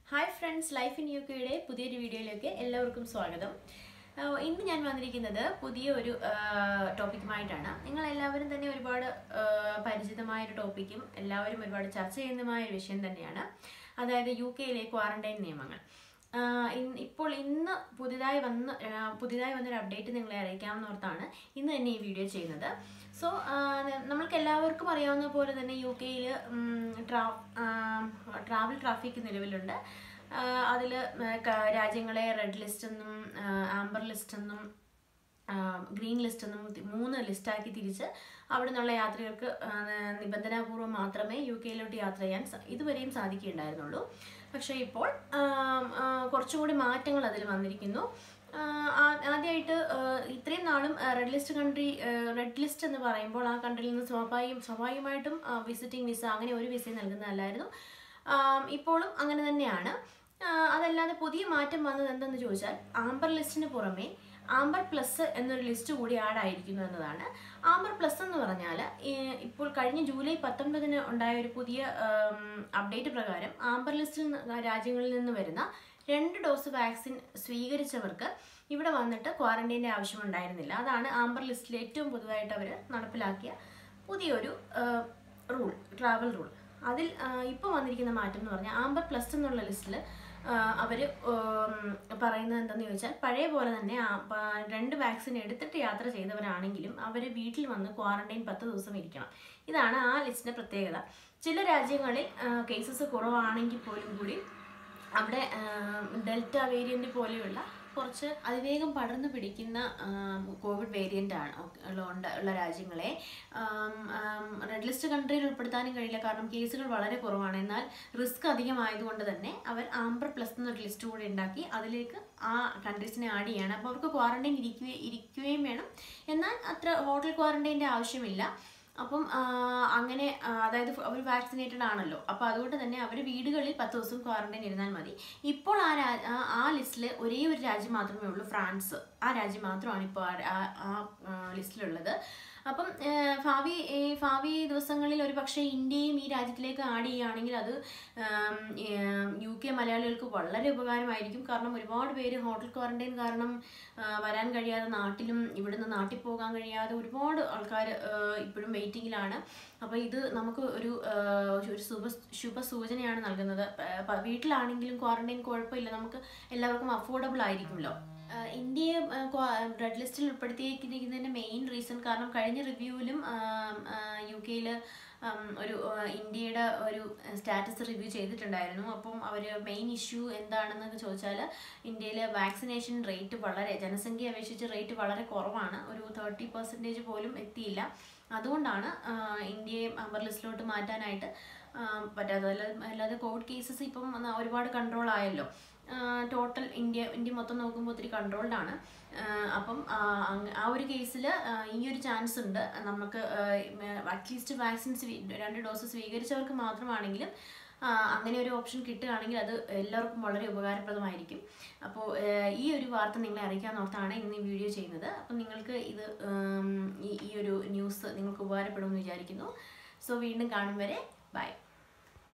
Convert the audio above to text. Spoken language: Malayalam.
hi friends life in U കെയുടെ പുതിയൊരു വീഡിയോയിലേക്ക് എല്ലാവർക്കും സ്വാഗതം ആഹ് ഇന്ന് ഞാൻ വന്നിരിക്കുന്നത് പുതിയ ഒരു ടോപ്പിക്കുമായിട്ടാണ് നിങ്ങൾ എല്ലാവരും തന്നെ ഒരുപാട് ആഹ് പരിചിതമായ ഒരു ടോപ്പിക്കും എല്ലാവരും ഒരുപാട് ചർച്ച ചെയ്യുന്നതുമായ ഒരു വിഷയം തന്നെയാണ് അതായത് യു കെയിലെ ക്വാറന്റൈൻ നിയമങ്ങൾ ആഹ് ഇന്ന് ഇപ്പോൾ ഇന്ന് പുതിയതായി വന്ന് ആഹ് പുതിയതായി വന്നൊരു അപ്ഡേറ്റ് നിങ്ങളെ അറിയിക്കാമെന്നോർത്താണ് ഇന്ന് തന്നെ ഈ വീഡിയോ ചെയ്യുന്നത് സോ നമ്മൾക്ക് എല്ലാവർക്കും അറിയാവുന്ന പോലെ തന്നെ യു കെയിൽ ട്രാവൽ ട്രാഫിക് നിലവിലുണ്ട് അതിൽ രാജ്യങ്ങളെ റെഡ് ലിസ്റ്റ് എന്നും ആംബർ ലിസ്റ്റ് എന്നും ഗ്രീൻ ലിസ്റ്റ് എന്നും തി- മൂന്ന് ലിസ്റ്റാക്കി തിരിച്ച് അവിടെ നിന്നുള്ള യാത്രികർക്ക് ആ, നിബന്ധനാപൂർവ്വം മാത്രമേ യു കെയിലോട്ട് യാത്ര ചെയ്യാൻ സ- ഇതുവരെയും സാധിക്കുകയുണ്ടായിരുന്നുള്ളൂ പക്ഷേ ഇപ്പോൾ ആ, ആ, കുറച്ചും കൂടി മാറ്റങ്ങൾ അതിൽ വന്നിരിക്കുന്നു ആ, ആ- ആദ്യമായിട്ട് ആ, ഇത്രയും നാളും red list country red list എന്ന് പറയുമ്പോൾ ആ കൺട്രിയിൽ നിന്ന് സ്വാഭാവികം സ്വാഭാവികമായിട്ടും വിസിറ്റിംഗ് വിസ അങ്ങനെ ഒരു വിസയും നൽകുന്നതല്ലായിരുന്നു ആ, ഇപ്പോഴും അങ്ങനെ തന്നെയാണ് ആ, അതല്ലാതെ പുതിയ മാറ്റം വന്നത് എന്തെന്ന് ചോദിച്ചാൽ ആംബർ ലിസ്റ്റിന് പുറമെ ആംബർ പ്ലസ് എന്നൊരു ലിസ്റ്റ് കൂടി ആഡ് ആയിരിക്കുന്നു എന്നതാണ് ആംബർ പ്ലസ് എന്ന് പറഞ്ഞാൽ ഇപ്പോൾ കഴിഞ്ഞ ജൂലൈ പത്തൊൻപതിന് ഉണ്ടായ ഒരു പുതിയ അപ്ഡേറ്റ് പ്രകാരം ആംബർ ലിസ്റ്റിൽ നിന്ന് രാജ്യങ്ങളിൽ നിന്ന് വരുന്ന രണ്ട് ഡോസ് വാക്സിൻ സ്വീകരിച്ചവർക്ക് ഇവിടെ വന്നിട്ട് ക്വാറന്റൈൻ്റെ ആവശ്യമുണ്ടായിരുന്നില്ല അതാണ് ആംബർ ലിസ്റ്റിൽ ഏറ്റവും പുതുതായിട്ട് അവർ നടപ്പിലാക്കിയ പുതിയൊരു റൂൾ ട്രാവൽ റൂൾ അതിൽ ഇപ്പോൾ വന്നിരിക്കുന്ന മാറ്റം എന്ന് പറഞ്ഞാൽ ആംബർ പ്ലസ് എന്നുള്ള ലിസ്റ്റിൽ അവർ പറയുന്നത് എന്തെന്ന് ചോദിച്ചാൽ പഴയ പോലെ തന്നെ ആ- പ- രണ്ട് വാക്സിൻ എടുത്തിട്ട് യാത്ര ചെയ്തവരാണെങ്കിലും അവർ വീട്ടിൽ വന്ന് ക്വാറന്റൈൻ പത്ത് ദിവസം ഇരിക്കണം ഇതാണ് ആ ലിസ്റ്റിൻ്റെ പ്രത്യേകത ചില രാജ്യങ്ങളിൽ കേസസ് കുറവാണെങ്കിൽ പോലും കൂടി അവിടെ ഡെൽറ്റ വേരിയന്റ് പോലെയുള്ള കുറച്ച് അതിവേഗം പടർന്നു പിടിക്കുന്ന കോവിഡ് വേരിയന്റ് ആണ് ഉള്ള ഉണ്ട്- ഉള്ള രാജ്യങ്ങളെ റെഡ് ലിസ്റ്റ് കൺട്രിയിൽ ഉൾപ്പെടുത്താനും കഴിയില്ല കാരണം കേസുകൾ വളരെ കുറവാണ് എന്നാൽ റിസ്ക് അധികമായതുകൊണ്ട് തന്നെ അവർ ആംബർ പ്ലസ് എന്നൊരു ലിസ്റ്റ് കൂടെ ഉണ്ടാക്കി അതിലേക്ക് ആ കൺട്രീസിനെ ആഡ് ചെയ്യാണ് അപ്പോൾ അവർക്ക് ക്വാറന്റൈൻ ഇരിക്കുകയും ഇരിക്കുകയും വേണം എന്നാൽ അത്ര ഹോട്ടൽ ക്വാറന്റൈൻ്റെ ആവശ്യമില്ല അപ്പം ആ, അങ്ങനെ ആ, അതായത് അവർ വാക്സിനേറ്റഡ് ആണല്ലോ അപ്പോൾ അതുകൊണ്ട് തന്നെ അവർ വീടുകളിൽ പത്ത് ദിവസം ക്വാറന്റൈൻ ഇരുന്നാൽ മതി ഇപ്പോൾ ആ രാ- ആ- ആ ലിസ്റ്റിൽ ഒരേ ഒരു രാജ്യം മാത്രമേ ഉള്ളൂ ഫ്രാൻസ് ആ രാജ്യം മാത്രമാണ് ഇപ്പോൾ ആ ആ ലിസ്റ്റിലുള്ളത് അപ്പം ഏ, ഭാവി ഈ ഭാവി ദിവസങ്ങളിൽ ഒരു പക്ഷേ ഇന്ത്യയും ഈ രാജ്യത്തിലേക്ക് ആഡ് ചെയ്യുകയാണെങ്കിൽ അത് ആം, ഏം, യു കെ മലയാളികൾക്ക് വളരെ ഉപകാരമായിരിക്കും കാരണം ഒരുപാട് പേര് ഹോട്ടൽ ക്വാറന്റൈൻ കാരണം ആ, വരാൻ കഴിയാതെ നാട്ടിലും ഇവിടുന്ന് നാട്ടിൽ പോകാൻ കഴിയാതെ ഒരുപാട് ആൾക്കാർ ഇപ്പോഴും വെയിറ്റിങ്ങിലാണ് അപ്പോൾ ഇത് നമുക്ക് ഒരു ആ, ഒരു ശുഭ ശുഭ സൂചനയാണ് നൽകുന്നത് പ- പ- വീട്ടിലാണെങ്കിലും ക്വാറന്റൈൻ കുഴപ്പമില്ല നമുക്ക് എല്ലാവർക്കും അഫോർഡബിൾ ആയിരിക്കുമല്ലോ ആ, ഇന്ത്യയെ റെഡ് ലിസ്റ്റിൽ ഉൾപ്പെടുത്തിയിരിക്കുന്നതിന്റെ മെയിൻ റീസൺ കാരണം കഴിഞ്ഞ റിവ്യൂവിലും യു കെയിൽ ഒരു ആ, ഇന്ത്യയുടെ ഒരു സ്റ്റാറ്റസ് റിവ്യൂ ചെയ്തിട്ടുണ്ടായിരുന്നു അപ്പം അവർ മെയിൻ ഇഷ്യൂ എന്താണെന്ന് ചോദിച്ചാൽ ഇന്ത്യയിൽ വാക്സിനേഷൻ റേറ്റ് വളരെ ജനസംഖ്യ അപേക്ഷിച്ച് റേറ്റ് വളരെ കുറവാണ് ഒരു തേർട്ടി പെർസെൻറ്റേജ് പോലും എത്തിയില്ല അതുകൊണ്ടാണ് ആ, ഇന്ത്യയെ അമ്പർ ലിസ്റ്റിലോട്ട് മാറ്റാനായിട്ട് ആ, പറ്റാത്തത് അല്ലാതെ അല്ലാതെ കോവിഡ് കേസസ് ഇപ്പം ന- ഒരുപാട് കൺട്രോൾ ആയല്ലോ ടോട്ടൽ ഇന്ത്യ ഇന്ത്യ മൊത്തം നോക്കുമ്പോൾ ഒത്തിരി കൺട്രോൾഡ് ആണ് ആ, അപ്പം ആ, അങ്ങ് ആ ഒരു കേസിൽ ഈ ഒരു ചാൻസ് ഉണ്ട് നമുക്ക് അറ്റ്ലീസ്റ്റ് വാക്സിൻ രണ്ട് ഡോസ് സ്വീകരിച്ചവർക്ക് മാത്രമാണെങ്കിലും ആ, അങ്ങനെ ഒരു ഓപ്ഷൻ കിട്ടുകയാണെങ്കിൽ അത് എല്ലാവർക്കും വളരെ ഉപകാരപ്രദമായിരിക്കും അപ്പോൾ ഈ ഒരു വാർത്ത നിങ്ങളെ അറിയിക്കാൻ ഓർത്താണ് ഇന്ന് ഈ വീഡിയോ ചെയ്യുന്നത് അപ്പം നിങ്ങൾക്ക് ഇത് ഉം, ഈ ഈ ഒരു ന്യൂസ് നിങ്ങൾക്ക് ഉപകാരപ്പെടുമെന്ന് വിചാരിക്കുന്നു സോ വീണ്ടും കാണും വരെ ബൈ